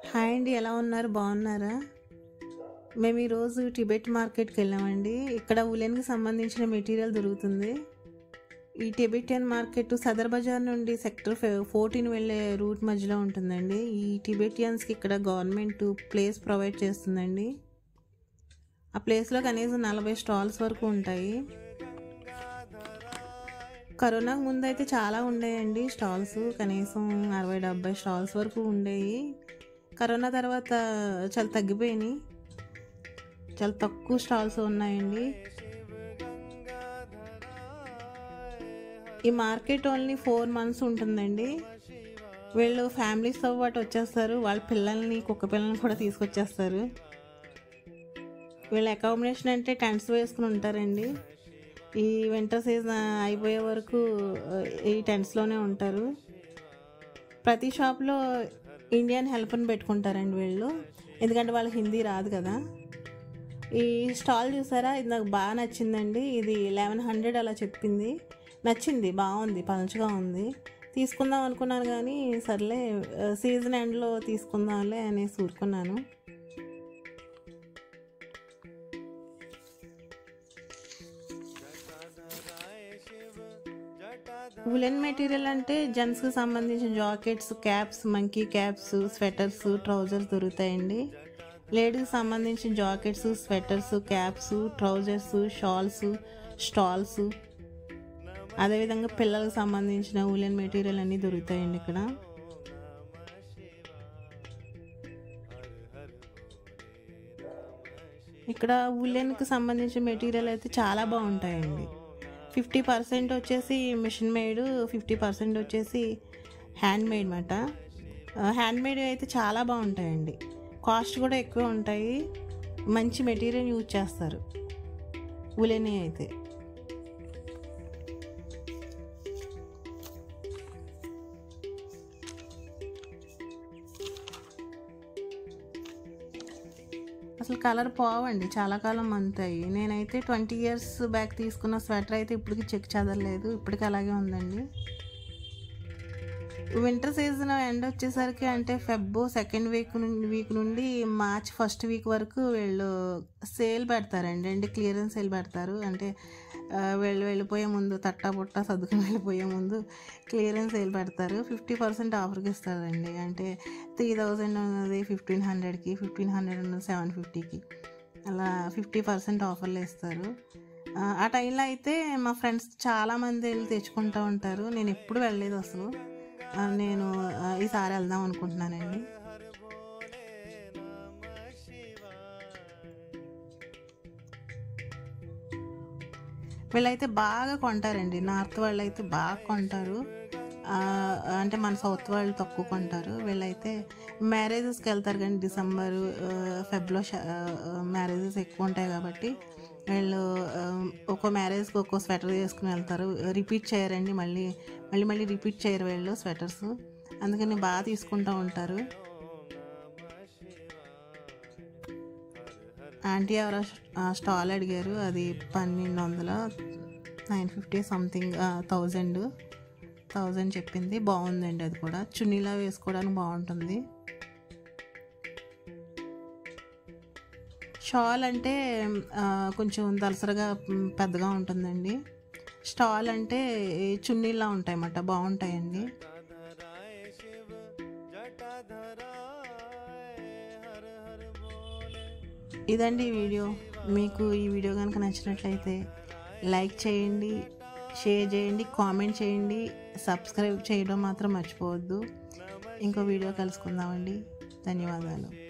hi అండి ఎలా ఉన్నారు బాగున్నారా మేము ఈరోజు టిబెట్ మార్కెట్కి వెళ్ళామండి ఇక్కడ ఉలెన్కి సంబంధించిన మెటీరియల్ దొరుకుతుంది ఈ టిబెటియన్ మార్కెట్ సదర్ బజార్ నుండి సెక్టర్ ఫోర్టీన్ వెళ్ళే రూట్ మధ్యలో ఉంటుందండి ఈ టిబెటియన్స్కి ఇక్కడ గవర్నమెంట్ ప్లేస్ ప్రొవైడ్ చేస్తుందండి ఆ ప్లేస్లో కనీసం నలభై స్టాల్స్ వరకు ఉంటాయి కరోనాకు ముందు అయితే చాలా ఉండేయండి స్టాల్స్ కనీసం అరవై డెబ్బై స్టాల్స్ వరకు ఉండేవి కరోనా తర్వాత చాలా తగ్గిపోయినాయి చాలా తక్కువ స్టాల్స్ ఉన్నాయండి ఈ మార్కెట్ ఓన్లీ ఫోర్ మంత్స్ ఉంటుందండి వీళ్ళు ఫ్యామిలీస్తో పాటు వచ్చేస్తారు వాళ్ళ పిల్లల్ని కుక్క పిల్లల్ని కూడా తీసుకొచ్చేస్తారు వీళ్ళ అకామిడేషన్ అంటే టెంట్స్ వేసుకుని ఉంటారండి ఈ వింటర్ సీజన్ అయిపోయే వరకు ఈ టెంట్స్లోనే ఉంటారు ప్రతి షాప్లో ఇండియన్ హెల్ప్ని పెట్టుకుంటారండి వీళ్ళు ఎందుకంటే వాళ్ళకి హిందీ రాదు కదా ఈ స్టాల్ చూసారా ఇది నాకు బాగా నచ్చిందండి ఇది లెవెన్ హండ్రెడ్ అలా చెప్పింది నచ్చింది బాగుంది పలుచగా ఉంది తీసుకుందాం అనుకున్నాను కానీ సర్లే సీజన్ ఎండ్లో తీసుకుందాంలే అనేసి ఊరుకున్నాను ఉలెన్ మెటీరియల్ అంటే జెంట్స్కి సంబంధించిన jackets caps monkey caps sweaters trousers దొరుకుతాయండి లేడీస్కి సంబంధించిన jackets sweaters caps trousers shawls stoles అదేవిధంగా పిల్లలకు సంబంధించిన ఉలెన్ మెటీరియల్ అన్నీ దొరుకుతాయండి ఇక్కడ ఇక్కడ ఉలెన్కి సంబంధించిన మెటీరియల్ అయితే చాలా బాగుంటాయండి ఫిఫ్టీ పర్సెంట్ వచ్చేసి మిషన్ మేడ్ ఫిఫ్టీ పర్సెంట్ వచ్చేసి హ్యాండ్ మేడ్ మాట హ్యాండ్ మేడ్ అయితే చాలా బాగుంటాయండి కాస్ట్ కూడా ఎక్కువ ఉంటాయి మంచి మెటీరియల్ యూజ్ చేస్తారు ఉలెని అయితే అసలు కలర్ పోవండి చాలా కాలం అంతాయి నేనైతే ట్వంటీ ఇయర్స్ బ్యాక్ తీసుకున్న స్వెటర్ అయితే ఇప్పటికి చెక్ చదవలేదు ఇప్పటికి అలాగే ఉందండి వింటర్ సీజన్ ఎండ్ వచ్చేసరికి అంటే ఫెబ్ సెకండ్ వీక్ నుండి వీక్ నుండి మార్చ్ ఫస్ట్ వీక్ వరకు వీళ్ళు సేల్ పెడతారండి అండి క్లియరెన్స్ సేల్ పెడతారు అంటే వీళ్ళు వెళ్ళిపోయే ముందు తట్టా పుట్ట సర్దుకుని వెళ్ళిపోయే ముందు క్లియరెన్స్ సేల్ పెడతారు ఫిఫ్టీ పర్సెంట్ ఆఫర్కి ఇస్తారండి అంటే త్రీ థౌజండ్ ఉన్నది ఫిఫ్టీన్ హండ్రెడ్కి ఫిఫ్టీన్ హండ్రెడ్ ఉన్నది సెవెన్ ఫిఫ్టీకి అలా ఫిఫ్టీ పర్సెంట్ ఆఫర్లు ఇస్తారు ఆ టైంలో అయితే మా ఫ్రెండ్స్ చాలామంది వెళ్ళి తెచ్చుకుంటూ ఉంటారు నేను ఎప్పుడు వెళ్ళలేదు అసలు నేను ఈసారి వెళ్దాం అనుకుంటున్నానండి వీళ్ళైతే బాగా కొంటారండి నార్త్ వాళ్ళు అయితే బాగా కొంటారు అంటే మన సౌత్ వాళ్ళు తక్కువ కొంటారు వీళ్ళైతే మ్యారేజెస్కి వెళ్తారు కానీ డిసెంబర్ ఫెబ్లో మ్యారేజెస్ ఎక్కువ ఉంటాయి కాబట్టి వీళ్ళు ఒక్కో మ్యారేజ్కి ఒక్కో స్వెటర్ వేసుకుని వెళ్తారు రిపీట్ చేయరండి మళ్ళీ మళ్ళీ మళ్ళీ రిపీట్ చేయరు వీళ్ళు స్వెటర్స్ అందుకని బాగా తీసుకుంటూ ఉంటారు ఆంటీ ఎవరో స్టాల్ అడిగారు అది పన్నెండు వందల nine fifty something thousand thousand చెప్పింది బాగుందండి అది కూడా చున్నీలా వేసుకోవడానికి బాగుంటుంది షాల్ అంటే కొంచెం దలసరగా పెద్దగా ఉంటుందండి స్టాల్ అంటే చున్నీలా ఉంటాయి అన్నమాట బాగుంటాయండి ఇదండి ఈ వీడియో మీకు ఈ వీడియో కనుక నచ్చినట్లయితే లైక్ చేయండి షేర్ చేయండి కామెంట్ చేయండి సబ్స్క్రైబ్ చేయడం మాత్రం మర్చిపోవద్దు ఇంకో వీడియో కలుసుకుందామండి ధన్యవాదాలు